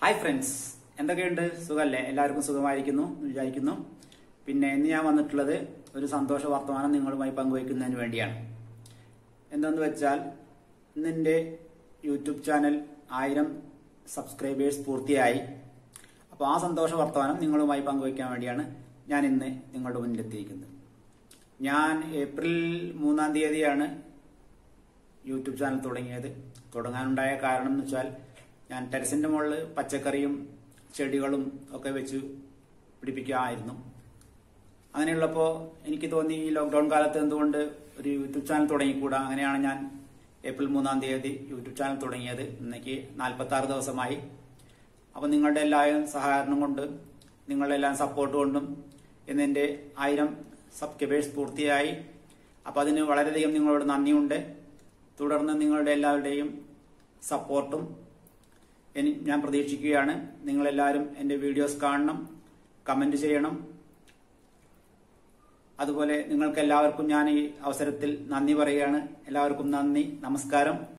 hi friends എന്തൊക്കെയുണ്ട് സുഖമല്ലേ എല്ലാവർക്കും സുഖമായിരിക്കുന്നു എന്ന് വിചാരിക്കുന്നു പിന്നെ ഇന്ന് ഞാൻ വന്നിട്ടുള്ളത് ഒരു സന്തോഷ വർത്തമാനം നിങ്ങളുമായി പങ്കുവയ്ക്കുന്നതിന് വേണ്ടിയാണ് എന്തെന്ന് വെച്ചാൽ ഇന്ന് എൻ്റെ യൂട്യൂബ് ചാനൽ ആയിരം സബ്സ്ക്രൈബേഴ്സ് പൂർത്തിയായി അപ്പോൾ ആ സന്തോഷ വർത്തമാനം നിങ്ങളുമായി പങ്കുവയ്ക്കാൻ വേണ്ടിയാണ് ഞാൻ ഇന്ന് നിങ്ങളുടെ മുന്നിലെത്തിയിരിക്കുന്നത് ഞാൻ ഏപ്രിൽ മൂന്നാം തീയതിയാണ് യൂട്യൂബ് ചാനൽ തുടങ്ങിയത് തുടങ്ങാനുണ്ടായ കാരണം എന്ന് വെച്ചാൽ ഞാൻ ടെറസിന്റെ മുകളിൽ പച്ചക്കറിയും ചെടികളും ഒക്കെ വെച്ച് പിടിപ്പിക്കാമായിരുന്നു അങ്ങനെയുള്ളപ്പോൾ എനിക്ക് തോന്നി ഈ ലോക്ക്ഡൌൺ കാലത്ത് എന്തുകൊണ്ട് ഒരു യൂട്യൂബ് ചാനൽ തുടങ്ങിക്കൂടാ അങ്ങനെയാണ് ഞാൻ ഏപ്രിൽ മൂന്നാം തീയതി യൂട്യൂബ് ചാനൽ തുടങ്ങിയത് ഇന്നേക്ക് നാൽപ്പത്തി ആറ് ദിവസമായി അപ്പം നിങ്ങളുടെ എല്ലാവരും സഹകരണം കൊണ്ട് നിങ്ങളുടെ എല്ലാം സപ്പോർട്ട് കൊണ്ടും ഇന്ന് എൻ്റെ ആയിരം സബ്സ്ക്രൈബേഴ്സ് പൂർത്തിയായി അപ്പം അതിന് വളരെയധികം നിങ്ങളോട് നന്ദിയുണ്ട് തുടർന്ന് നിങ്ങളുടെ എല്ലാവരുടെയും സപ്പോർട്ടും എനി- ഞാൻ പ്രതീക്ഷിക്കുകയാണ് നിങ്ങളെല്ലാവരും എൻ്റെ വീഡിയോസ് കാണണം കമന്റ് ചെയ്യണം അതുപോലെ നിങ്ങൾക്ക് എല്ലാവർക്കും ഞാൻ ഈ അവസരത്തിൽ നന്ദി പറയുകയാണ് എല്ലാവർക്കും നന്ദി നമസ്കാരം